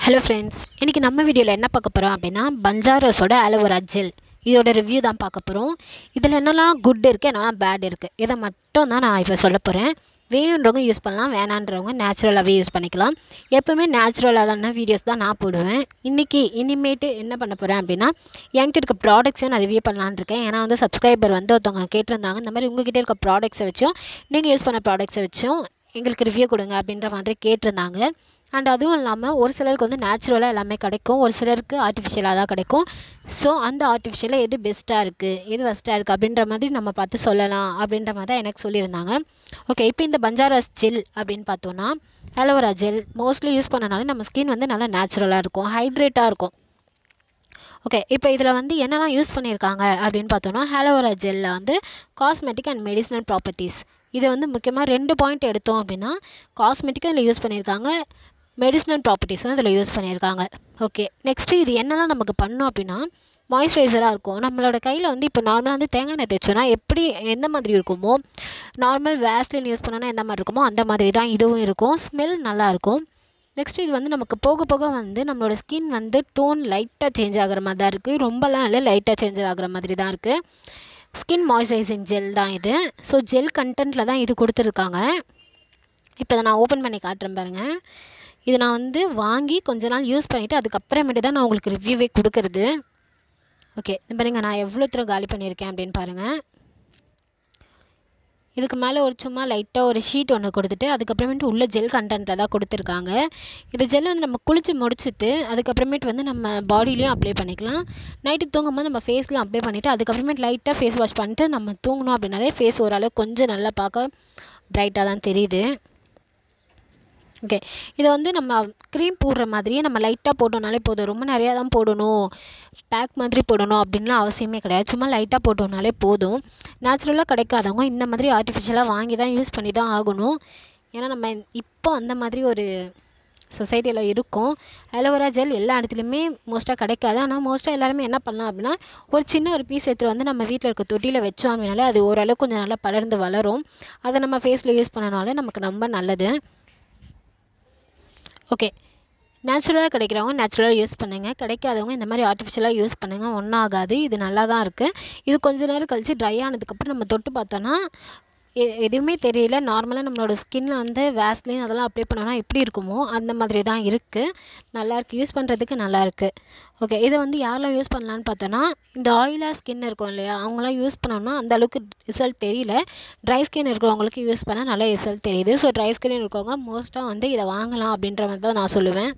hello friends இன்றைக்கி நம்ம வீடியோவில் என்ன பார்க்க போகிறோம் அப்படின்னா பஞ்சாரஸோட அலோவேரா ஜெல் இதோட ரிவ்யூ தான் பார்க்க போகிறோம் இதில் என்னெல்லாம் குட் இருக்குது என்னெல்லாம் பேட் இருக்குது இதை மட்டும் தான் நான் இப்போ சொல்ல போகிறேன் வேணுன்றவங்க யூஸ் பண்ணலாம் வேணான்றவங்க நேச்சுரலாகவே யூஸ் பண்ணிக்கலாம் எப்போவுமே நேச்சுரலான வீடியோஸ் தான் நான் போடுவேன் இன்றைக்கி இனிமேட்டு என்ன பண்ண போகிறேன் அப்படின்னா என்கிட்ட இருக்க ப்ராடக்ட்ஸையும் நான் ரிவ்யூ பண்ணலான்னு இருக்கேன் ஏன்னா வந்து சப்ஸ்கிரைபர் வந்து ஒருத்தவங்க கேட்டிருந்தாங்க இந்த மாதிரி உங்ககிட்ட இருக்க ப்ராடக்ட்ஸை வச்சும் நீங்கள் யூஸ் பண்ண ப்ராடக்ட்ஸை வச்சும் எங்களுக்கு ரிவ்யூ கொடுங்க அப்படின்ற மாதிரி கேட்டிருந்தாங்க அண்ட் அதுவும் இல்லாமல் ஒரு சிலருக்கு வந்து நேச்சுரலாக எல்லாமே கிடைக்கும் ஒரு சிலருக்கு ஆர்டிஃபிஷியலாக தான் கிடைக்கும் ஸோ அந்த ஆர்டிஃபிஷியலாக எது பெஸ்ட்டாக இருக்குது எது பெஸ்ட்டாக இருக்குது அப்படின்ற மாதிரி நம்ம பார்த்து சொல்லலாம் அப்படின்ற மாதிரி தான் எனக்கு சொல்லியிருந்தாங்க ஓகே இப்போ இந்த பஞ்சாரஸ் ஜெல் அப்படின்னு பார்த்தோன்னா அலோவேரா ஜெல் மோஸ்ட்லி யூஸ் பண்ணனால நம்ம ஸ்கின் வந்து நல்லா நேச்சுரலாக இருக்கும் ஹைட்ரேட்டாக இருக்கும் ஓகே இப்போ இதில் வந்து என்னெல்லாம் யூஸ் பண்ணியிருக்காங்க அப்படின்னு பார்த்தோன்னா ஹேலோவேரா ஜெல்லில் வந்து காஸ்மெட்டிக் அண்ட் மெடிசினல் ப்ராப்பர்ட்டிஸ் இதை வந்து முக்கியமாக ரெண்டு பாயிண்ட் எடுத்தோம் அப்படின்னா காஸ்மெட்டிக்கும் இதில் யூஸ் பண்ணியிருக்காங்க மெடிசினல் ப்ராப்பர்ட்டிஸும் இதில் யூஸ் பண்ணியிருக்காங்க ஓகே நெக்ஸ்ட்டு இது என்னெல்லாம் நமக்கு பண்ணும் அப்படின்னா மாய்ஸ்சரைசராக இருக்கும் நம்மளோட கையில் வந்து இப்போ நார்மலாக வந்து தேங்காய் எண்ணெய் தேய்ச்சோன்னா எப்படி எந்த மாதிரி இருக்குமோ நார்மல் வேஸ்லின் யூஸ் பண்ணோன்னா எந்த மாதிரி இருக்குமோ அந்த மாதிரி தான் இதுவும் இருக்கும் ஸ்மெல் நல்லாயிருக்கும் நெக்ஸ்ட் இது வந்து நமக்கு போக போக வந்து நம்மளோட ஸ்கின் வந்து டோன் லைட்டாக சேஞ்ச் ஆகிற மாதிரி தான் இருக்குது ரொம்பலாம் இல்லை லைட்டாக சேஞ்ச் ஆகிற மாதிரி தான் இருக்குது ஸ்கின் மாய்ஸ்சரைசிங் ஜெல் தான் இது ஸோ ஜெல் கண்டென்ட்டில் தான் இது கொடுத்துருக்காங்க இப்போ இதை நான் ஓப்பன் பண்ணி காட்டுறேன் பாருங்கள் இதை நான் வந்து வாங்கி கொஞ்ச நாள் யூஸ் பண்ணிவிட்டு அதுக்கப்புறமேட்டு தான் நான் உங்களுக்கு ரிவ்யூவே கொடுக்குறது ஓகே இது பாருங்கள் நான் எவ்வளோ தூரம் காலி பண்ணியிருக்கேன் அப்படின்னு பாருங்கள் இதுக்கு மேலே ஒரு சும்மா லைட்டாக ஒரு ஷீட் ஒன்று கொடுத்துட்டு அதுக்கப்புறமேட்டு உள்ள ஜெல் கண்டென்ட்டில் தான் கொடுத்துருக்காங்க இந்த ஜெல் வந்து நம்ம குளித்து முடிச்சுட்டு அதுக்கப்புறமேட்டு வந்து நம்ம பாடியிலையும் அப்ளை பண்ணிக்கலாம் நைட்டு தூங்கும்போது நம்ம ஃபேஸ்லையும் அப்ளை பண்ணிவிட்டு அதுக்கப்புறமேட்டு லைட்டாக ஃபேஸ் வாஷ் பண்ணிட்டு நம்ம தூங்கணும் அப்படின்னாலே ஃபேஸ் ஓரளவு கொஞ்சம் நல்லா பார்க்க ப்ரைட்டாக தான் தெரியுது ஓகே இதை வந்து நம்ம க்ரீம் போடுற மாதிரியே நம்ம லைட்டாக போட்டோம்னாலே போதும் ரொம்ப நிறையா தான் போடணும் பேக் மாதிரி போடணும் அப்படின்லாம் அவசியமே கிடையாது சும்மா லைட்டாக போட்டோம்னாலே போதும் நேச்சுரலாக கிடைக்காதவங்க இந்த மாதிரி ஆர்டிஃபிஷியலாக வாங்கி தான் யூஸ் பண்ணி தான் ஆகணும் ஏன்னா நம்ம இப்போ அந்த மாதிரி ஒரு சொசைட்டியில் இருக்கும் அலோவேரா ஜெல் எல்லா இடத்துலையுமே மோஸ்ட்டாக கிடைக்காது ஆனால் மோஸ்ட்டாக எல்லாருமே என்ன பண்ணலாம் அப்படின்னா ஒரு சின்ன ஒரு பீஸ் எடுத்துகிட்டு வந்து நம்ம வீட்டில் இருக்க தொட்டியில் வச்சோம் அப்படின்னாலே அது ஓரளவுக்கு கொஞ்சம் நல்லா படர்ந்து வளரும் அதை நம்ம ஃபேஸில் யூஸ் பண்ணனாலே நமக்கு ரொம்ப நல்லது ஓகே நேச்சுரலாக கிடைக்கிறவங்க நேச்சுரலாக யூஸ் பண்ணுங்கள் கிடைக்காதவங்க இந்த மாதிரி ஆர்டிஃபிஷியலாக யூஸ் பண்ணுங்கள் ஒன்றும் ஆகாது இது நல்லா தான் இருக்குது இது கொஞ்ச நேரம் கழித்து ட்ரை ஆனதுக்கப்புறம் நம்ம தொட்டு பார்த்தோன்னா எ எதுவுமே தெரியல நார்மலாக நம்மளோட ஸ்கின்ல வந்து வேஸ்லின் அதெல்லாம் அப்ளை பண்ணோன்னா எப்படி இருக்குமோ அந்த மாதிரி தான் இருக்குது நல்லாயிருக்கு யூஸ் பண்ணுறதுக்கு நல்லாயிருக்கு ஓகே இதை வந்து யாரெல்லாம் யூஸ் பண்ணலான்னு பார்த்தோன்னா இந்த ஆயிலாக ஸ்கின் இருக்கும் இல்லையா அவங்களாம் யூஸ் பண்ணோம்னா அந்த அளவுக்கு ரிசல்ட் தெரியல ட்ரை ஸ்கின் இருக்கிறவங்களுக்கு யூஸ் பண்ணால் நல்ல ரிசல்ட் தெரியுது ஸோ ட்ரை ஸ்கின் இருக்கவங்க மோஸ்ட்டாக வந்து இதை வாங்கலாம் அப்படின்ற மாதிரி தான் நான் சொல்லுவேன்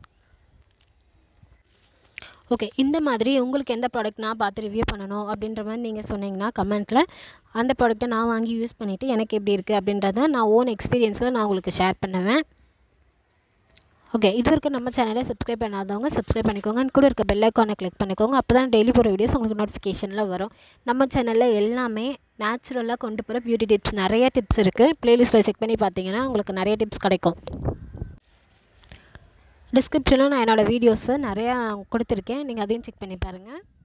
ஓகே இந்த மாதிரி உங்களுக்கு எந்த ப்ராடக்ட் நான் பார்த்து ரிவ்யூ பண்ணணும் அப்படின்ற மாதிரி நீங்கள் சொன்னீங்கன்னா கமெண்ட்டில் அந்த ப்ராடக்ட்டை நான் வாங்கி யூஸ் பண்ணிவிட்டு எனக்கு எப்படி இருக்குது அப்படின்றத நான் ஓன் எக்ஸ்பீரியன்ஸில் நான் உங்களுக்கு ஷேர் பண்ணுவேன் ஓகே இது வரைக்கும் நம்ம சேனலை சப்ஸ்கிரைப் பண்ணாதவங்க சப்ஸ்கிரைப் பண்ணிக்கோங்க கூட இருக்க பெல் ஐக்கானை கிளிக் பண்ணிக்கோங்க அப்போ தான் டெய்லி போகிற வீடியோஸ் உங்களுக்கு நோட்டிஃபிகேஷனில் வரும் நம்ம சேனலில் எல்லாமே நேச்சுரலாக கொண்டு போகிற பியூட்டி டிப்ஸ் நிறைய டிப்ஸ் இருக்குது ப்ளேலிஸ்ட்டில் செக் பண்ணி பார்த்தீங்கன்னா உங்களுக்கு நிறைய டிப்ஸ் கிடைக்கும் டிஸ்கிரிப்ஷனில் நான் என்னோடய வீடியோஸை நிறையா கொடுத்துருக்கேன் நீங்கள் அதையும் செக் பண்ணி பாருங்கள்